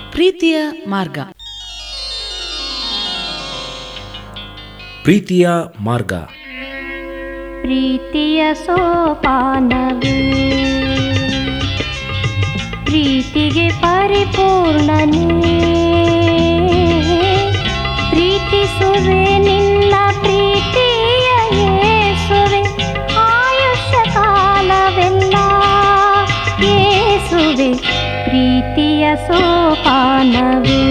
ಪ್ರೀತಿಯ ಮಾರ್ಗ ಪ್ರೀತಿಯ ಮಾರ್ಗ ಪ್ರೀತಿಯ ಸೋಪಾನವೇ ಪ್ರೀತಿಗೆ ಪರಿಪೂರ್ಣನೇ ಪ್ರೀತಿಸುವೆ ನಿನ್ನ ಪ್ರೀತಿಯ ಯೇಸುವೆ ಆಯುಷ್ಯ ಕಾಲವೆಲ್ಲ ಯೇಸುವೆ ಪ್ರೀತಿಯ ಸೋಪಾನವೇ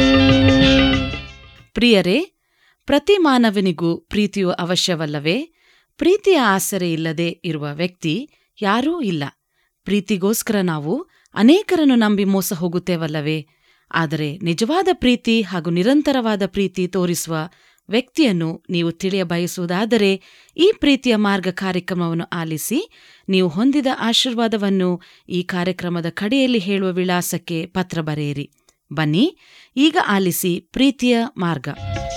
ಪ್ರಿಯರೇ ಪ್ರತಿ ಮಾನವನಿಗೂ ಪ್ರೀತಿಯು ಅವಶ್ಯವಲ್ಲವೇ ಪ್ರೀತಿಯ ಆಸರೆ ಇಲ್ಲದೆ ಇರುವ ವ್ಯಕ್ತಿ ಯಾರೂ ಇಲ್ಲ ಪ್ರೀತಿಗೋಸ್ಕರ ನಾವು ಅನೇಕರನ್ನು ನಂಬಿ ಮೋಸ ಹೋಗುತ್ತೇವಲ್ಲವೇ ಆದರೆ ನಿಜವಾದ ಪ್ರೀತಿ ಹಾಗೂ ನಿರಂತರವಾದ ಪ್ರೀತಿ ತೋರಿಸುವ ವ್ಯಕ್ತಿಯನ್ನು ನೀವು ತಿಳಿಯ ಬಯಸುವುದಾದರೆ ಈ ಪ್ರೀತಿಯ ಮಾರ್ಗ ಕಾರ್ಯಕ್ರಮವನ್ನು ಆಲಿಸಿ ನೀವು ಹೊಂದಿದ ಆಶೀರ್ವಾದವನ್ನು ಈ ಕಾರ್ಯಕ್ರಮದ ಕಡೆಯಲ್ಲಿ ಹೇಳುವ ವಿಳಾಸಕ್ಕೆ ಪತ್ರ ಬರೆಯಿರಿ ಬನ್ನಿ ಈಗ ಆಲಿಸಿ ಪ್ರೀತಿಯ ಮಾರ್ಗ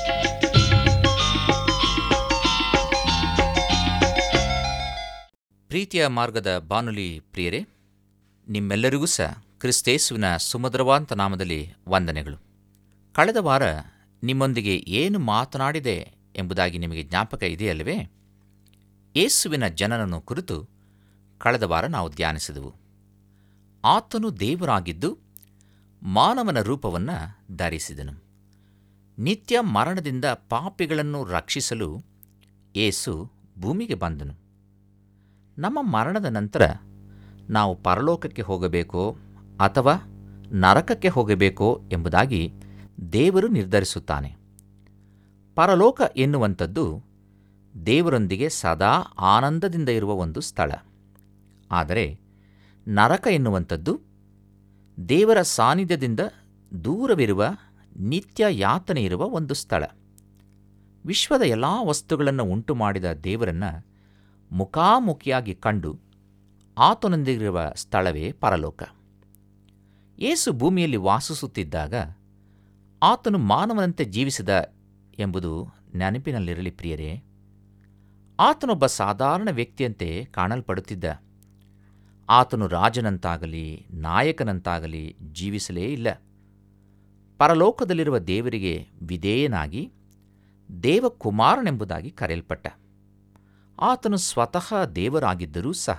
ಪ್ರೀತಿಯ ಮಾರ್ಗದ ಬಾನುಲಿ ಪ್ರಿಯರೇ ನಿಮ್ಮೆಲ್ಲರಿಗೂ ಸಹ ಕ್ರಿಸ್ತೇಸುವಿನ ಸುಮಧುರವಾಂತ ನಾಮದಲ್ಲಿ ವಂದನೆಗಳು ಕಳೆದ ವಾರ ನಿಮ್ಮೊಂದಿಗೆ ಏನು ಮಾತನಾಡಿದೆ ಎಂಬುದಾಗಿ ನಿಮಗೆ ಜ್ಞಾಪಕ ಇದೆಯಲ್ಲವೇ ಯೇಸುವಿನ ಜನನನ್ನು ಕುರಿತು ಕಳೆದ ವಾರ ನಾವು ಧ್ಯಾನಿಸಿದೆವು ಆತನು ದೇವರಾಗಿದ್ದು ಮಾನವನ ರೂಪವನ್ನು ಧರಿಸಿದನು ನಿತ್ಯ ಮರಣದಿಂದ ಪಾಪಿಗಳನ್ನು ರಕ್ಷಿಸಲು ಯೇಸು ಭೂಮಿಗೆ ಬಂದನು ನಮ್ಮ ಮರಣದ ನಂತರ ನಾವು ಪರಲೋಕಕ್ಕೆ ಹೋಗಬೇಕೋ ಅಥವಾ ನರಕಕ್ಕೆ ಹೋಗಬೇಕೋ ಎಂಬುದಾಗಿ ದೇವರು ನಿರ್ಧರಿಸುತ್ತಾನೆ ಪರಲೋಕ ಎನ್ನುವಂಥದ್ದು ದೇವರೊಂದಿಗೆ ಸದಾ ಆನಂದದಿಂದ ಇರುವ ಒಂದು ಸ್ಥಳ ಆದರೆ ನರಕ ಎನ್ನುವಂಥದ್ದು ದೇವರ ಸಾನ್ನಿಧ್ಯದಿಂದ ದೂರವಿರುವ ನಿತ್ಯ ಯಾತನೆ ಇರುವ ಒಂದು ಸ್ಥಳ ವಿಶ್ವದ ಎಲ್ಲ ವಸ್ತುಗಳನ್ನು ಉಂಟು ಮಾಡಿದ ದೇವರನ್ನು ಮುಖಾಮುಖಿಯಾಗಿ ಕಂಡು ಆತನೊಂದಿಗಿರುವ ಸ್ಥಳವೇ ಪರಲೋಕ ಯೇಸು ಭೂಮಿಯಲ್ಲಿ ವಾಸಿಸುತ್ತಿದ್ದಾಗ ಆತನು ಮಾನವನಂತೆ ಜೀವಿಸಿದ ಎಂಬುದು ನೆನಪಿನಲ್ಲಿರಲಿ ಪ್ರಿಯರೇ ಆತನೊಬ್ಬ ಸಾಧಾರಣ ವ್ಯಕ್ತಿಯಂತೆ ಕಾಣಲ್ಪಡುತ್ತಿದ್ದ ಆತನು ರಾಜನಂತಾಗಲಿ ನಾಯಕನಂತಾಗಲಿ ಜೀವಿಸಲೇ ಇಲ್ಲ ಪರಲೋಕದಲ್ಲಿರುವ ದೇವರಿಗೆ ವಿಧೇಯನಾಗಿ ದೇವಕುಮಾರನೆಂಬುದಾಗಿ ಕರೆಯಲ್ಪಟ್ಟ ಆತನು ಸ್ವತಃ ದೇವರಾಗಿದ್ದರೂ ಸಹ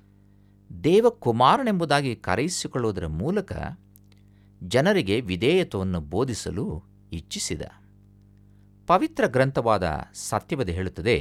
ದೇವಕುಮಾರನೆಂಬುದಾಗಿ ಕರೆಯಿಸಿಕೊಳ್ಳುವುದರ ಮೂಲಕ ಜನರಿಗೆ ವಿಧೇಯತ್ವವನ್ನು ಬೋಧಿಸಲು ಇಚ್ಛಿಸಿದ ಪವಿತ್ರ ಗ್ರಂಥವಾದ ಸತ್ಯವದೆ ಹೇಳುತ್ತದೆ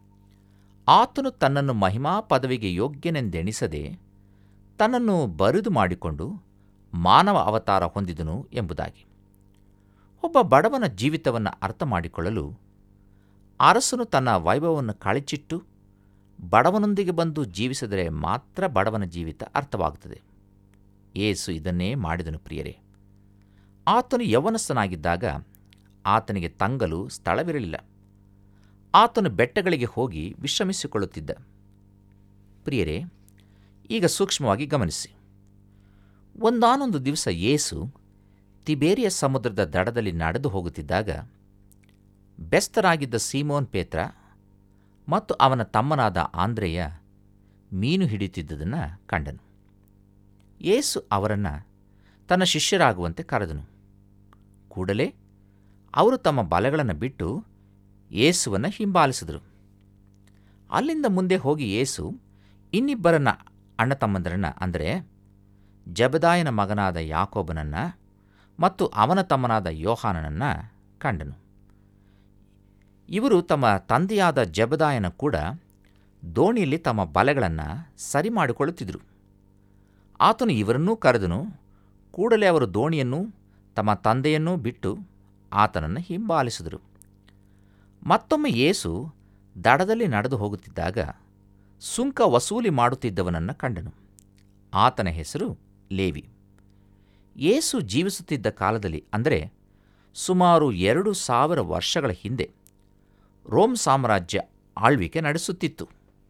ಆತನು ತನ್ನನ್ನು ಮಹಿಮಾ ಪದವಿಗೆ ಯೋಗ್ಯನೆಂದೆಣಿಸದೆ ತನ್ನನ್ನು ಬರಿದು ಮಾಡಿಕೊಂಡು ಮಾನವ ಅವತಾರ ಹೊಂದಿದನು ಎಂಬುದಾಗಿ ಒಬ್ಬ ಬಡವನ ಜೀವಿತವನ್ನು ಅರ್ಥ ಮಾಡಿಕೊಳ್ಳಲು ಅರಸನು ತನ್ನ ವೈಭವವನ್ನು ಕಳಚಿಟ್ಟು ಬಡವನೊಂದಿಗೆ ಬಂದು ಜೀವಿಸಿದರೆ ಮಾತ್ರ ಬಡವನ ಜೀವಿತ ಅರ್ಥವಾಗುತ್ತದೆ ಏಸು ಇದನ್ನೇ ಮಾಡಿದನು ಪ್ರಿಯರೇ ಆತನು ಯೌವನಸ್ಥನಾಗಿದ್ದಾಗ ಆತನಿಗೆ ತಂಗಲು ಸ್ಥಳವಿರಲಿಲ್ಲ ಆತನು ಬೆಟ್ಟಗಳಿಗೆ ಹೋಗಿ ವಿಶ್ರಮಿಸಿಕೊಳ್ಳುತ್ತಿದ್ದ ಪ್ರಿಯರೇ ಈಗ ಸೂಕ್ಷ್ಮವಾಗಿ ಗಮನಿಸಿ ಒಂದಾನೊಂದು ದಿವಸ ಯೇಸು ತಿಬೇರಿಯ ಸಮುದ್ರದ ದಡದಲ್ಲಿ ನಡೆದು ಹೋಗುತ್ತಿದ್ದಾಗ ಬೆಸ್ತರಾಗಿದ್ದ ಸೀಮೋನ್ ಪೇತ್ರ ಮತ್ತು ಅವನ ತಮ್ಮನಾದ ಆಂದ್ರೆಯ ಮೀನು ಹಿಡಿಯುತ್ತಿದ್ದುದನ್ನು ಕಂಡನು ಯೇಸು ಅವರನ್ನು ತನ್ನ ಶಿಷ್ಯರಾಗುವಂತೆ ಕರೆದನು ಕೂಡಲೇ ಅವರು ತಮ್ಮ ಬಲೆಗಳನ್ನು ಬಿಟ್ಟು ಯೇಸುವನ್ನು ಹಿಂಬಾಲಿಸಿದರು ಅಲ್ಲಿಂದ ಮುಂದೆ ಹೋಗಿ ಯೇಸು ಇನ್ನಿಬ್ಬರನ್ನ ಅಣ್ಣ ತಮ್ಮಂದರನ್ನ ಅಂದರೆ ಜಬದಾಯನ ಮಗನಾದ ಯಾಕೋಬನನ್ನು ಮತ್ತು ಅವನ ತಮ್ಮನಾದ ಯೋಹಾನನನ್ನು ಕಂಡನು ಇವರು ತಮ್ಮ ತಂದೆಯಾದ ಜಬದಾಯನ ಕೂಡ ದೋಣಿಯಲ್ಲಿ ತಮ್ಮ ಬಲೆಗಳನ್ನು ಸರಿ ಮಾಡಿಕೊಳ್ಳುತ್ತಿದ್ದರು ಆತನು ಇವರನ್ನೂ ಕರೆದನು ಕೂಡಲೇ ಅವರು ದೋಣಿಯನ್ನು ತಮ್ಮ ತಂದೆಯನ್ನೂ ಬಿಟ್ಟು ಆತನನ್ನು ಹಿಂಬಾಲಿಸಿದರು ಮತ್ತೊಮ್ಮೆ ಯೇಸು ದಡದಲ್ಲಿ ನಡೆದು ಹೋಗುತ್ತಿದ್ದಾಗ ಸುಂಕ ವಸೂಲಿ ಮಾಡುತ್ತಿದ್ದವನನ್ನು ಕಂಡನು ಆತನ ಹೆಸರು ಲೇವಿ ಯೇಸು ಜೀವಿಸುತ್ತಿದ್ದ ಕಾಲದಲ್ಲಿ ಅಂದರೆ ಸುಮಾರು ಎರಡು ಸಾವಿರ ವರ್ಷಗಳ ಹಿಂದೆ ರೋಮ್ ಸಾಮ್ರಾಜ್ಯ ಆಳ್ವಿಕೆ ನಡೆಸುತ್ತಿತ್ತು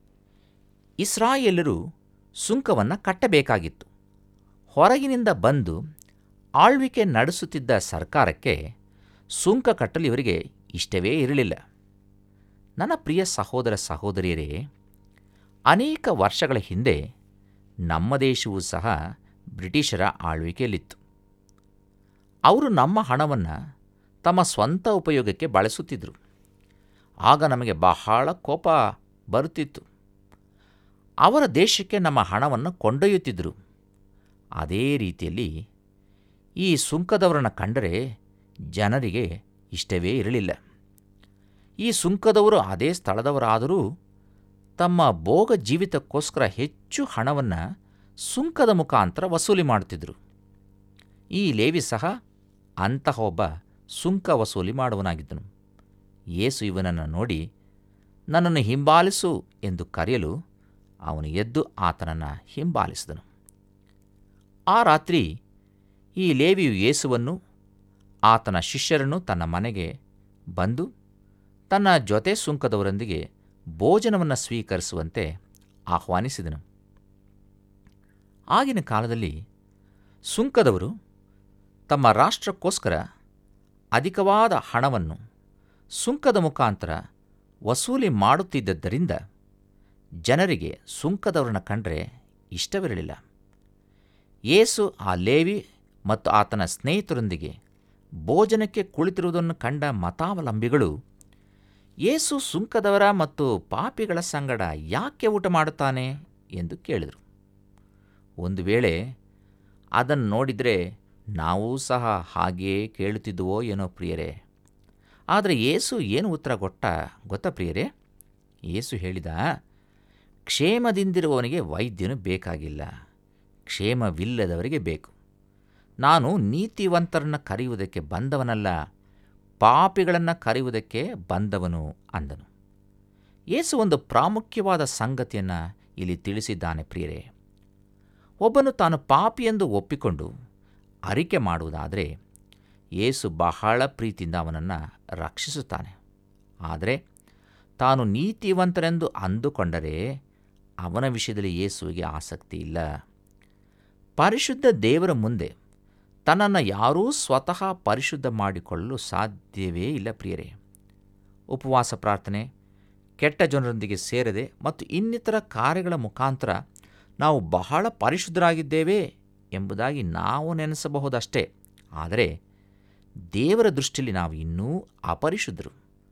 ಇಸ್ರಾಯೇಲರು ಸುಂಕವನ್ನು ಕಟ್ಟಬೇಕಾಗಿತ್ತು ಹೊರಗಿನಿಂದ ಬಂದು ಆಳ್ವಿಕೆ ನಡೆಸುತ್ತಿದ್ದ ಸರ್ಕಾರಕ್ಕೆ ಸುಂಕ ಕಟ್ಟಲು ಇವರಿಗೆ ಇಷ್ಟವೇ ಇರಲಿಲ್ಲ ನನ್ನ ಪ್ರಿಯ ಸಹೋದರ ಸಹೋದರಿಯರೇ ಅನೇಕ ವರ್ಷಗಳ ಹಿಂದೆ ನಮ್ಮ ದೇಶವೂ ಸಹ ಬ್ರಿಟಿಷರ ಆಳ್ವಿಕೆಯಲ್ಲಿತ್ತು ಅವರು ನಮ್ಮ ಹಣವನ್ನು ತಮ್ಮ ಸ್ವಂತ ಉಪಯೋಗಕ್ಕೆ ಬಳಸುತ್ತಿದ್ದರು ಆಗ ನಮಗೆ ಬಹಳ ಕೋಪ ಬರುತ್ತಿತ್ತು ಅವರ ದೇಶಕ್ಕೆ ನಮ್ಮ ಹಣವನ್ನು ಕೊಂಡೊಯ್ಯುತ್ತಿದ್ದರು ಅದೇ ರೀತಿಯಲ್ಲಿ ಈ ಸುಂಕದವರನ್ನು ಕಂಡರೆ ಜನರಿಗೆ ಇಷ್ಟವೇ ಇರಲಿಲ್ಲ ಈ ಸುಂಕದವರು ಅದೇ ಸ್ಥಳದವರಾದರೂ ತಮ್ಮ ಭೋಗ ಜೀವಿತಕ್ಕೋಸ್ಕರ ಹೆಚ್ಚು ಹಣವನ್ನು ಸುಂಕದ ಮುಖಾಂತರ ವಸೂಲಿ ಮಾಡುತ್ತಿದ್ದರು ಈ ಲೇವಿ ಸಹ ಅಂತಹ ಒಬ್ಬ ಸುಂಕ ವಸೂಲಿ ಮಾಡುವನಾಗಿದ್ದನು ಯೇಸು ಇವನನ್ನು ನೋಡಿ ನನ್ನನ್ನು ಹಿಂಬಾಲಿಸು ಎಂದು ಕರೆಯಲು ಅವನು ಎದ್ದು ಆತನನ್ನು ಹಿಂಬಾಲಿಸಿದನು ಆ ರಾತ್ರಿ ಈ ಲೇವಿಯು ಯೇಸುವನ್ನು ಆತನ ಶಿಷ್ಯರನ್ನು ತನ್ನ ಮನೆಗೆ ಬಂದು ತನ್ನ ಜೊತೆ ಸುಂಕದವರೊಂದಿಗೆ ಭೋಜನವನ್ನು ಸ್ವೀಕರಿಸುವಂತೆ ಆಹ್ವಾನಿಸಿದನು ಆಗಿನ ಕಾಲದಲ್ಲಿ ಸುಂಕದವರು ತಮ್ಮ ರಾಷ್ಟ್ರಕ್ಕೋಸ್ಕರ ಅಧಿಕವಾದ ಹಣವನ್ನು ಸುಂಕದ ಮುಖಾಂತರ ವಸೂಲಿ ಮಾಡುತ್ತಿದ್ದರಿಂದ ಜನರಿಗೆ ಸುಂಕದವರನ್ನ ಕಂಡರೆ ಇಷ್ಟವಿರಲಿಲ್ಲ ಯೇಸು ಆ ಲೇವಿ ಮತ್ತು ಆತನ ಸ್ನೇಹಿತರೊಂದಿಗೆ ಭೋಜನಕ್ಕೆ ಕುಳಿತಿರುವುದನ್ನು ಕಂಡ ಮತಾವಲಂಬಿಗಳು ಯೇಸು ಸುಂಕದವರ ಮತ್ತು ಪಾಪಿಗಳ ಸಂಗಡ ಯಾಕೆ ಊಟ ಮಾಡುತ್ತಾನೆ ಎಂದು ಕೇಳಿದರು ಒಂದು ವೇಳೆ ಅದನ್ನು ನೋಡಿದರೆ ನಾವೂ ಸಹ ಹಾಗೆಯೇ ಕೇಳುತ್ತಿದ್ದುವೋ ಏನೋ ಪ್ರಿಯರೇ ಆದರೆ ಯೇಸು ಏನು ಉತ್ತರ ಕೊಟ್ಟ ಗೊತ್ತಾ ಪ್ರಿಯರೇ ಯೇಸು ಹೇಳಿದ ಕ್ಷೇಮದಿಂದಿರುವವನಿಗೆ ವೈದ್ಯನು ಬೇಕಾಗಿಲ್ಲ ಕ್ಷೇಮವಿಲ್ಲದವರಿಗೆ ಬೇಕು ನಾನು ನೀತಿವಂತರನ್ನು ಕರೆಯುವುದಕ್ಕೆ ಬಂದವನಲ್ಲ ಪಾಪಿಗಳನ್ನು ಕರೆಯುವುದಕ್ಕೆ ಬಂದವನು ಅಂದನು ಯೇಸು ಒಂದು ಪ್ರಾಮುಖ್ಯವಾದ ಸಂಗತಿಯನ್ನು ಇಲ್ಲಿ ತಿಳಿಸಿದ್ದಾನೆ ಪ್ರಿಯರೇ ಒಬ್ಬನು ತಾನು ಪಾಪಿ ಎಂದು ಒಪ್ಪಿಕೊಂಡು ಅರಿಕೆ ಮಾಡುವುದಾದರೆ ಯೇಸು ಬಹಳ ಪ್ರೀತಿಯಿಂದ ಅವನನ್ನು ರಕ್ಷಿಸುತ್ತಾನೆ ಆದರೆ ತಾನು ನೀತಿವಂತರೆಂದು ಅಂದುಕೊಂಡರೆ ಅವನ ವಿಷಯದಲ್ಲಿ ಯೇಸುವಿಗೆ ಆಸಕ್ತಿ ಇಲ್ಲ ಪರಿಶುದ್ಧ ದೇವರ ಮುಂದೆ ತನ್ನನ್ನು ಯಾರೂ ಸ್ವತಃ ಪರಿಶುದ್ಧ ಮಾಡಿಕೊಳ್ಳಲು ಸಾಧ್ಯವೇ ಇಲ್ಲ ಪ್ರಿಯರೇ ಉಪವಾಸ ಪ್ರಾರ್ಥನೆ ಕೆಟ್ಟ ಜನರೊಂದಿಗೆ ಸೇರದೆ ಮತ್ತು ಇನ್ನಿತರ ಕಾರ್ಯಗಳ ಮುಖಾಂತರ ನಾವು ಬಹಳ ಪರಿಶುದ್ಧರಾಗಿದ್ದೇವೆ ಎಂಬುದಾಗಿ ನಾವು ನೆನೆಸಬಹುದಷ್ಟೇ ಆದರೆ ದೇವರ ದೃಷ್ಟಿಯಲ್ಲಿ ನಾವು ಇನ್ನೂ ಅಪರಿಶುದ್ಧರು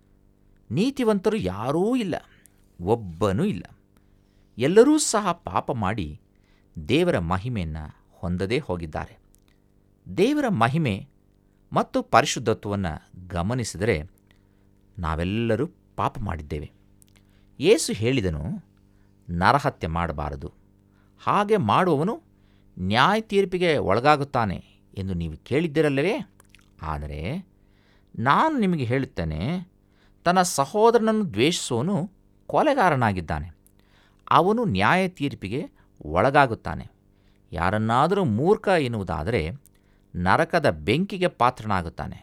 ನೀತಿವಂತರು ಯಾರೂ ಇಲ್ಲ ಒಬ್ಬನೂ ಇಲ್ಲ ಎಲ್ಲರೂ ಸಹ ಪಾಪ ಮಾಡಿ ದೇವರ ಮಹಿಮೆಯನ್ನು ಹೊಂದದೇ ಹೋಗಿದ್ದಾರೆ ದೇವರ ಮಹಿಮೆ ಮತ್ತು ಪರಿಶುದ್ಧತ್ವವನ್ನು ಗಮನಿಸಿದರೆ ನಾವೆಲ್ಲರೂ ಪಾಪ ಮಾಡಿದ್ದೇವೆ ಯೇಸು ಹೇಳಿದನು ನರಹತ್ಯೆ ಮಾಡಬಾರದು ಹಾಗೆ ಮಾಡುವವನು ನ್ಯಾಯ ತೀರ್ಪಿಗೆ ಒಳಗಾಗುತ್ತಾನೆ ಎಂದು ನೀವು ಕೇಳಿದ್ದಿರಲ್ಲವೇ ಆದರೆ ನಾನು ನಿಮಗೆ ಹೇಳುತ್ತೇನೆ ತನ್ನ ಸಹೋದರನನ್ನು ದ್ವೇಷಿಸುವವನು ಕೊಲೆಗಾರನಾಗಿದ್ದಾನೆ ಅವನು ನ್ಯಾಯ ತೀರ್ಪಿಗೆ ಒಳಗಾಗುತ್ತಾನೆ ಯಾರನ್ನಾದರೂ ಮೂರ್ಖ ಎನ್ನುವುದಾದರೆ ನರಕದ ಬೆಂಕಿಗೆ ಪಾತ್ರನಾಗುತ್ತಾನೆ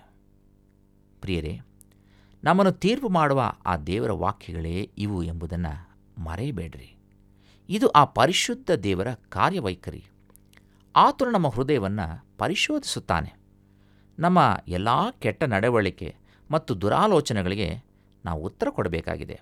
ಪ್ರಿಯರೇ ನಮ್ಮನ್ನು ತೀರ್ಪು ಮಾಡುವ ಆ ದೇವರ ವಾಕ್ಯಗಳೇ ಇವು ಎಂಬುದನ್ನು ಮರೆಯಬೇಡ್ರಿ ಇದು ಆ ಪರಿಶುದ್ಧ ದೇವರ ಕಾರ್ಯವೈಖರಿ ಆತನು ನಮ್ಮ ಹೃದಯವನ್ನು ಪರಿಶೋಧಿಸುತ್ತಾನೆ ನಮ್ಮ ಎಲ್ಲ ಕೆಟ್ಟ ನಡವಳಿಕೆ ಮತ್ತು ದುರಾಲೋಚನೆಗಳಿಗೆ ನಾವು ಉತ್ತರ ಕೊಡಬೇಕಾಗಿದೆ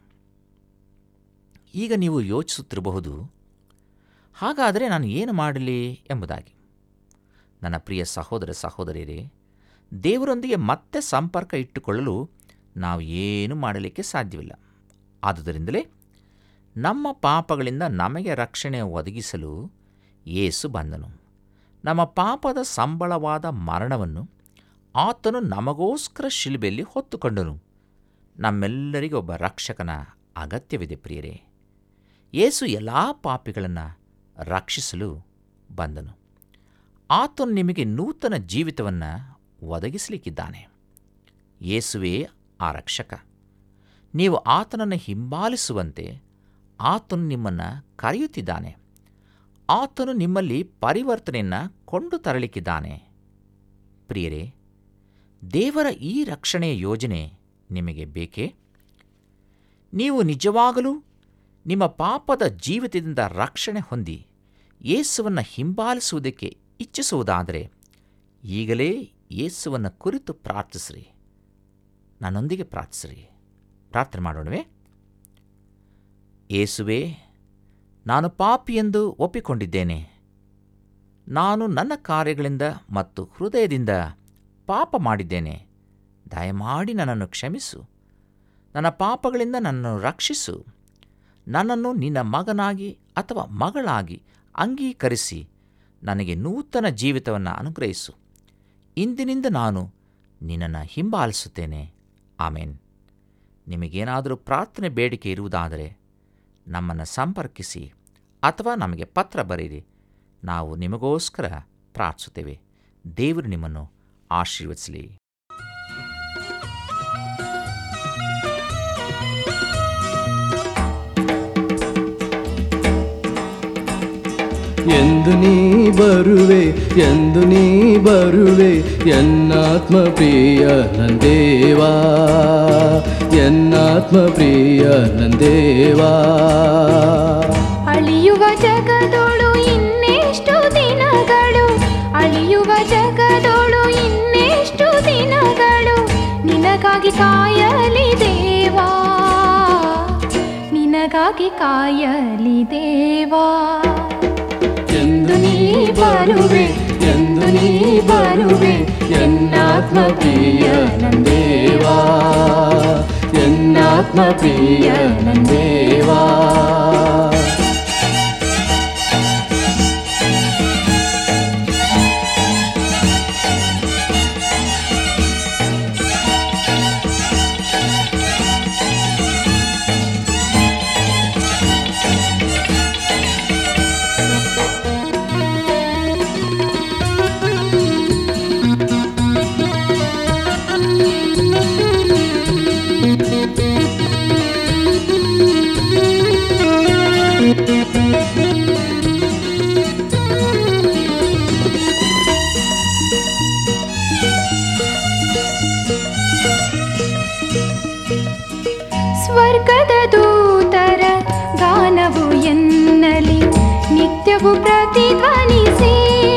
ಈಗ ನೀವು ಯೋಚಿಸುತ್ತಿರಬಹುದು ಹಾಗಾದರೆ ನಾನು ಏನು ಮಾಡಲಿ ಎಂಬುದಾಗಿ ನನ್ನ ಪ್ರಿಯ ಸಹೋದರ ಸಹೋದರಿಯರೇ ದೇವರೊಂದಿಗೆ ಮತ್ತೆ ಸಂಪರ್ಕ ಇಟ್ಟುಕೊಳ್ಳಲು ನಾವು ಏನು ಮಾಡಲಿಕ್ಕೆ ಸಾಧ್ಯವಿಲ್ಲ ಆದುದರಿಂದಲೇ ನಮ್ಮ ಪಾಪಗಳಿಂದ ನಮಗೆ ರಕ್ಷಣೆ ಒದಗಿಸಲು ಯೇಸು ಬಂದನು ನಮ್ಮ ಪಾಪದ ಸಂಬಳವಾದ ಮರಣವನ್ನು ಆತನು ನಮಗೋಸ್ಕರ ಶಿಲ್ಬೆಯಲ್ಲಿ ಹೊತ್ತುಕೊಂಡನು ನಮ್ಮೆಲ್ಲರಿಗೂ ಒಬ್ಬ ರಕ್ಷಕನ ಅಗತ್ಯವಿದೆ ಪ್ರಿಯರೇ ಯೇಸು ಎಲ್ಲ ಪಾಪಿಗಳನ್ನು ರಕ್ಷಿಸಲು ಬಂದನು ಆತನು ನಿಮಗೆ ನೂತನ ಜೀವಿತವನ್ನು ಒದಗಿಸಲಿಕ್ಕಿದ್ದಾನೆ ಯೇಸುವೇ ಆ ರಕ್ಷಕ ನೀವು ಆತನನ್ನು ಹಿಂಬಾಲಿಸುವಂತೆ ಆತನು ನಿಮ್ಮನ್ನು ಕರೆಯುತ್ತಿದ್ದಾನೆ ಆತನು ನಿಮ್ಮಲ್ಲಿ ಪರಿವರ್ತನೆಯನ್ನು ಕೊಂಡು ತರಲಿಕ್ಕಿದ್ದಾನೆ ಪ್ರಿಯರೇ ದೇವರ ಈ ರಕ್ಷಣೆಯ ಯೋಜನೆ ನಿಮಗೆ ಬೇಕೇ ನೀವು ನಿಜವಾಗಲೂ ನಿಮ್ಮ ಪಾಪದ ಜೀವಿತದಿಂದ ರಕ್ಷಣೆ ಹೊಂದಿ ಯೇಸುವನ್ನು ಹಿಂಬಾಲಿಸುವುದಕ್ಕೆ ಇಚ್ಛಿಸುವುದಾದರೆ ಈಗಲೇ ಯೇಸುವನ್ನು ಕುರಿತು ಪ್ರಾರ್ಥಿಸ್ರಿ ನನ್ನೊಂದಿಗೆ ಪ್ರಾರ್ಥಿಸ್ರಿ ಪ್ರಾರ್ಥನೆ ಮಾಡೋಣವೇ ಯೇಸುವೇ ನಾನು ಪಾಪಿ ಎಂದು ಒಪ್ಪಿಕೊಂಡಿದ್ದೇನೆ ನಾನು ನನ್ನ ಕಾರ್ಯಗಳಿಂದ ಮತ್ತು ಹೃದಯದಿಂದ ಪಾಪ ಮಾಡಿದ್ದೇನೆ ದಯಮಾಡಿ ನನ್ನನ್ನು ಕ್ಷಮಿಸು ನನ್ನ ಪಾಪಗಳಿಂದ ನನ್ನನ್ನು ರಕ್ಷಿಸು ನನ್ನನ್ನು ನಿನ್ನ ಮಗನಾಗಿ ಅಥವಾ ಮಗಳಾಗಿ ಅಂಗೀಕರಿಸಿ ನನಗೆ ನೂತನ ಜೀವಿತವನ್ನು ಅನುಗ್ರಹಿಸು ಇಂದಿನಿಂದ ನಾನು ನಿನ್ನನ್ನು ಹಿಂಬಾಲಿಸುತ್ತೇನೆ ಆಮೇನ್ ನಿಮಗೇನಾದರೂ ಪ್ರಾರ್ಥನೆ ಬೇಡಿಕೆ ಇರುವುದಾದರೆ ನಮ್ಮನ್ನು ಸಂಪರ್ಕಿಸಿ ಅಥವಾ ನಮಗೆ ಪತ್ರ ಬರೆಯಿರಿ ನಾವು ನಿಮಗೋಸ್ಕರ ಪ್ರಾರ್ಥಿಸುತ್ತೇವೆ ದೇವರು ನಿಮ್ಮನ್ನು ಆಶೀರ್ವದಿಸಲಿ ಎಂದು ನೀ ಬರುವೆ ಎಂದು ನೀ ಬರುವೆ ಎನ್ನಾತ್ಮ ಪ್ರಿಯ ನಂದೇವಾ ಎನ್ನಾತ್ಮ ಪ್ರಿಯ ನಂದೇವಾ ಅಳಿಯುವ ಜಗದೋಳು ಇನ್ನೆಷ್ಟು ದಿನಗಳು ಅಳಿಯುವ ಜಗದೋಳು ಇನ್ನೆಷ್ಟು ದಿನಗಳು ನಿನಗಾಗಿ ಕಾಯಲಿ ದೇವಾ ನಿನಗಾಗಿ ಕಾಯಲಿ ದೇವಾ ಎಂದು ನೀ ಬರುವೆ ಎಂದು ನೀ ಬರುವೆ ಎನ್ನಾತ್ಮ ಪ್ರಿಯ ನಂದೇವಾ ಎನ್ನಾತ್ಮ ಪ್ರಿಯ ನಂದೇವಾ ಸ್ವರ್ಗದ ದೂತರ ಗಾನವು ಎನ್ನಲಿ ನಿತ್ಯವು ಪ್ರತಿಧ್ವನಿಸಿ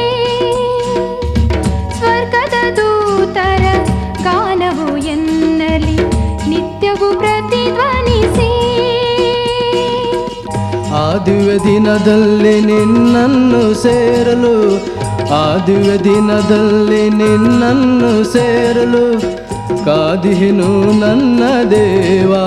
ಸ್ವರ್ಗದ ದೂತರ ಗಾನವು ಎನ್ನಲಿ ನಿತ್ಯವು ಪ್ರತಿಧ್ವನಿಸಿ ಆ ದಿವ್ಯ ದಿನದಲ್ಲಿ ನಿನ್ನನ್ನು ಸೇರಲು ಆ ದಿವ್ಯ ದಿನದಲ್ಲಿ ನಿನ್ನನ್ನು ಸೇರಲು ಕಾದಿಹೆನು ನನ್ನ ದೇವಾ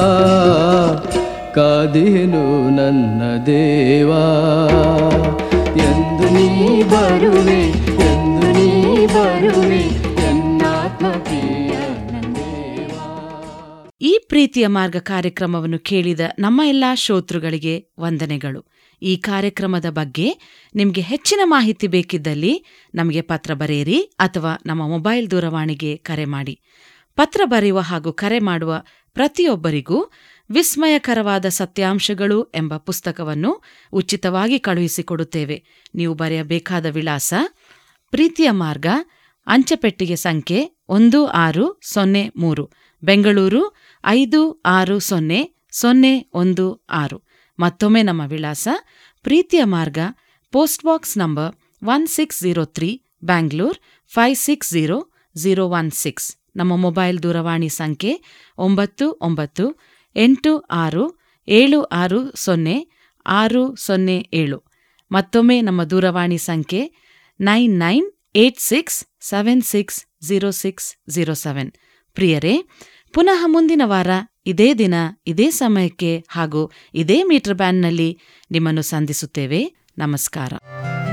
ಕಾದಿಹೆನು ನನ್ನ ದೇವಾ ಎಂದು ನೀ ಬರುವೆ ಎಂದು ನೀ ಬರುವೆ ಎನ್ನಾತ್ಮ ಪ್ರಿಯ ನಂದೇವಾ ಈ ಪ್ರೀತಿಯ ಮಾರ್ಗ ಕಾರ್ಯಕ್ರಮವನ್ನು ಕೇಳಿದ ನಮ್ಮ ಎಲ್ಲಾ ಶ್ರೋತೃಗಳಿಗೆ ವಂದನೆಗಳು ಈ ಕಾರ್ಯಕ್ರಮದ ಬಗ್ಗೆ ನಿಮಗೆ ಹೆಚ್ಚಿನ ಮಾಹಿತಿ ಬೇಕಿದ್ದಲ್ಲಿ ನಮಗೆ ಪತ್ರ ಬರೆಯಿರಿ ಅಥವಾ ನಮ್ಮ ಮೊಬೈಲ್ ದೂರವಾಣಿಗೆ ಕರೆ ಮಾಡಿ ಪತ್ರ ಬರೆಯುವ ಹಾಗೂ ಕರೆ ಮಾಡುವ ಪ್ರತಿಯೊಬ್ಬರಿಗೂ ವಿಸ್ಮಯಕರವಾದ ಸತ್ಯಾಂಶಗಳು ಎಂಬ ಪುಸ್ತಕವನ್ನು ಉಚಿತವಾಗಿ ಕಳುಹಿಸಿಕೊಡುತ್ತೇವೆ ನೀವು ಬರೆಯಬೇಕಾದ ವಿಳಾಸ ಪ್ರೀತಿಯ ಮಾರ್ಗ ಅಂಚೆಪೆಟ್ಟಿಗೆ ಸಂಖ್ಯೆ ಒಂದು ಆರು ಸೊನ್ನೆ ಮೂರು ಬೆಂಗಳೂರು ಐದು ಆರು ಸೊನ್ನೆ ಸೊನ್ನೆ ಒಂದು ಆರು ಮತ್ತೊಮ್ಮೆ ನಮ್ಮ ವಿಳಾಸ ಪ್ರೀತಿಯ ಮಾರ್ಗ post box number one six zero three Bangalore five six zero zero one six ನಮ್ಮ ಮೊಬೈಲ್ ದೂರವಾಣಿ ಸಂಖ್ಯೆ ಒಂಬತ್ತು ಒಂಬತ್ತು ಎಂಟು ಆರು ಏಳು ಆರು ಸೊನ್ನೆ ಆರು ಸೊನ್ನೆ ಏಳು ಮತ್ತೊಮ್ಮೆ ನಮ್ಮ ದೂರವಾಣಿ ಸಂಖ್ಯೆ nine nine eight six seven six zero six zero seven ಪ್ರಿಯರೇ ಪುನಃ ಮುಂದಿನ ವಾರ ಇದೇ ದಿನ ಇದೇ ಸಮಯಕ್ಕೆ ಹಾಗೂ ಇದೇ ಮೀಟರ್ ಬ್ಯಾಂಡ್ನಲ್ಲಿ ನಿಮ್ಮನ್ನು ಸಂಧಿಸುತ್ತೇವೆ ನಮಸ್ಕಾರ